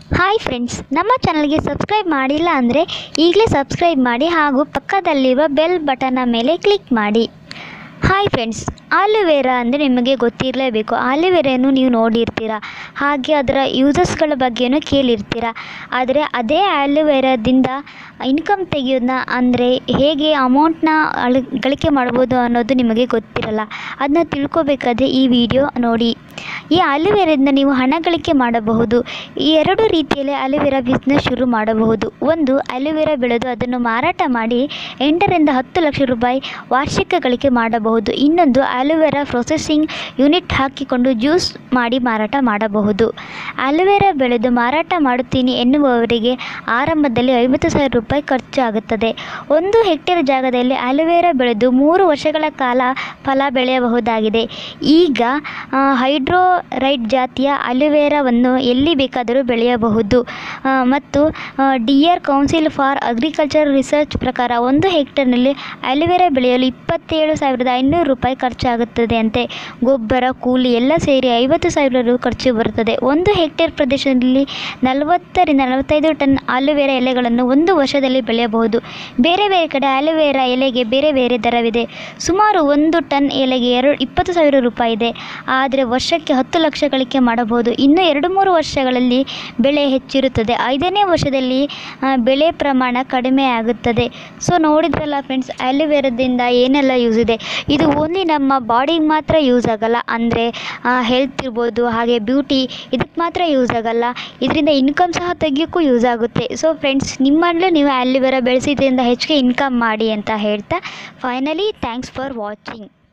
hi friends ನಮ್ಮ ಚಾನಲ್ಗೆ subscribe ಮಾಡಿಲ್ಲ ಅಂದರೆ ಈಗಲೇ ಸಬ್ಸ್ಕ್ರೈಬ್ ಮಾಡಿ ಹಾಗೂ ಪಕ್ಕದಲ್ಲಿರುವ ಬೆಲ್ ಬಟನ್ನ ಮೇಲೆ ಕ್ಲಿಕ್ ಮಾಡಿ ಹಾಯ್ ಫ್ರೆಂಡ್ಸ್ ಆಲುವೆರಾ ಅಂದರೆ ನಿಮಗೆ ಗೊತ್ತಿರಲೇಬೇಕು ಆಲುವೆರಾನು ನೀವು ನೋಡಿರ್ತೀರ ಹಾಗೆ ಅದರ ಯೂಸಸ್ಗಳ ಬಗ್ಗೆನೂ ಕೇಳಿರ್ತೀರ ಆದರೆ ಅದೇ ಆಲುವೆರಾದಿಂದ ಇನ್ಕಮ್ ತೆಗೆಯೋದನ್ನ ಅಂದರೆ ಹೇಗೆ ಅಮೌಂಟ್ನ ಅಳ ಗಳಿಕೆ ಮಾಡ್ಬೋದು ಅನ್ನೋದು ನಿಮಗೆ ಗೊತ್ತಿರಲ್ಲ ಅದನ್ನ ತಿಳ್ಕೊಬೇಕಾದ್ರೆ ಈ ವಿಡಿಯೋ ನೋಡಿ ಈ ಆಲುವೆರಾದಿಂದ ನೀವು ಹಣ ಗಳಿಕೆ ಮಾಡಬಹುದು ಈ ಎರಡು ರೀತಿಯಲ್ಲಿ ಅಲುವೆರಾ ಬಿಸ್ನೆಸ್ ಶುರು ಮಾಡಬಹುದು ಒಂದು ಅಲುವೆರಾ ಬೆಳೆದು ಅದನ್ನು ಮಾರಾಟ ಮಾಡಿ ಎಂಟರಿಂದ ಹತ್ತು ಲಕ್ಷ ರೂಪಾಯಿ ವಾರ್ಷಿಕ ಗಳಿಕೆ ಮಾಡಬಹುದು ಇನ್ನೊಂದು ಅಲುವೆರಾ ಪ್ರೊಸೆಸಿಂಗ್ ಯೂನಿಟ್ ಹಾಕಿಕೊಂಡು ಜ್ಯೂಸ್ ಮಾಡಿ ಮಾರಾಟ ಮಾಡಬಹುದು ಅಲುವೆರಾ ಬೆಳೆದು ಮಾರಾಟ ಮಾಡುತ್ತೀನಿ ಎನ್ನುವವರಿಗೆ ಆರಂಭದಲ್ಲಿ ಐವತ್ತು ಸಾವಿರ ರೂಪಾಯಿ ಖರ್ಚು ಆಗುತ್ತದೆ ಒಂದು ಹೆಕ್ಟೇರ್ ಜಾಗದಲ್ಲಿ ಅಲುವೆರಾ ಬೆಳೆದು ಮೂರು ವರ್ಷಗಳ ಕಾಲ ಫಲ ಬೆಳೆಯಬಹುದಾಗಿದೆ ಈಗ ಆ, ಹೈಡ್ರೋರೈಟ್ ಜಾತಿಯ ಅಲುವೆರಾವನ್ನು ಎಲ್ಲಿ ಬೇಕಾದರೂ ಬೆಳೆಯಬಹುದು ಆ, ಮತ್ತು dear council for agriculture research ಪ್ರಕಾರ ಒಂದು ಹೆಕ್ಟೇರ್ನಲ್ಲಿ ಅಲುವೆರಾ ಬೆಳೆಯಲು ಇಪ್ಪತ್ತೇಳು ಸಾವಿರದ ಐನೂರು ರೂಪಾಯಿ ಖರ್ಚಾಗುತ್ತದೆ ಅಂತೆ ಗೊಬ್ಬರ ಕೂಲಿ ಎಲ್ಲ ಸೇರಿ ಐವತ್ತು ಸಾವಿರ ರು ಖರ್ಚು ಬರುತ್ತದೆ ಒಂದು ಹೆಕ್ಟೇರ್ ಪ್ರದೇಶದಲ್ಲಿ ನಲವತ್ತರಿಂದ ನಲವತ್ತೈದು ಟನ್ ಆಲುವೆರಾ ಎಲೆಗಳನ್ನು ಒಂದು ವರ್ಷದಲ್ಲಿ ಬೆಳೆಯಬಹುದು ಬೇರೆ ಬೇರೆ ಕಡೆ ಆಲುವೆರಾ ಎಲೆಗೆ ಬೇರೆ ಬೇರೆ ದರವಿದೆ ಸುಮಾರು ಒಂದು ಟನ್ ಎಲೆಗೆ ಎರಡು ಇಪ್ಪತ್ತು ಸಾವಿರ ರೂಪಾಯಿ ಇದೆ ಆದರೆ ವರ್ಷಕ್ಕೆ ಹತ್ತು ಲಕ್ಷ ಗಳಿಕೆ ಮಾಡಬಹುದು ಇನ್ನು ಎರಡು ಮೂರು ವರ್ಷಗಳಲ್ಲಿ ಬೆಳೆ ಹೆಚ್ಚಿರುತ್ತದೆ ಐದನೇ ವರ್ಷದಲ್ಲಿ ಆ, ಬೆಳೆ ಪ್ರಮಾಣ ಕಡಿಮೆ ಆಗುತ್ತದೆ ಸೊ ನೋಡಿದ್ರಲ್ಲ ಫ್ರೆಂಡ್ಸ್ ಆಲುವೆರಾದಿಂದ ಏನೆಲ್ಲ ಯೂಸ್ ಇದೆ ಇದು ಓನ್ಲಿ ನಮ್ಮ ಬಾಡಿಗೆ ಮಾತ್ರ ಯೂಸ್ ಆಗಲ್ಲ ಅಂದರೆ ಹೆಲ್ತ್ ಇರ್ಬೋದು ಹಾಗೆ ಬ್ಯೂಟಿ ಇದಕ್ಕೆ ಮಾತ್ರ ಯೂಸ್ ಆಗಲ್ಲ ಇದರಿಂದ ಇನ್ಕಮ್ ಸಹ ತೆಗಿಯೋಕ್ಕೂ ಯೂಸ್ ಆಗುತ್ತೆ ಸೊ ಫ್ರೆಂಡ್ಸ್ ನಿಮ್ಮಲ್ಲೂ ನೀವು ಆಲುವೆರಾ ಬೆಳೆಸಿದ್ರಿಂದ ಹೆಚ್ಚಿಗೆ ಇನ್ಕಮ್ ಮಾಡಿ ಅಂತ ಹೇಳ್ತಾ ಫೈನಲಿ ಥ್ಯಾಂಕ್ಸ್ ಫಾರ್ ವಾಚಿಂಗ್